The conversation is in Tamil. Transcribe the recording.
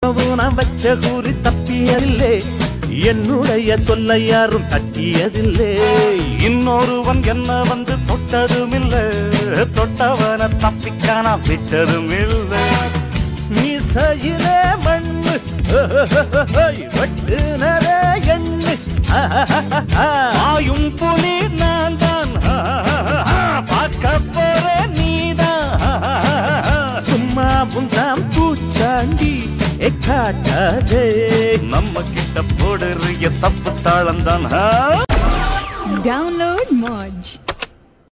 நான் வச்ச கூறி தப்பியதில்லை என்னுடைய சொல்ல யாரும் தட்டியதில்லை இன்னொருவன் என்ன வந்து தொட்டதுமில்லை தொட்டவன தப்பிக்கான விட்டதும் இல்லை மீசையிலே மண்ணு வெட்டுனதே எண்ணு ஆயும் புலி நான் தான் பார்க்க போற நீதான் சும்மா புந்தாம் பூச்சாண்டி எக்காட்டாதே நம்ம கிட்ட போடுறிய தப்பு தாளம் தான் Download Moj.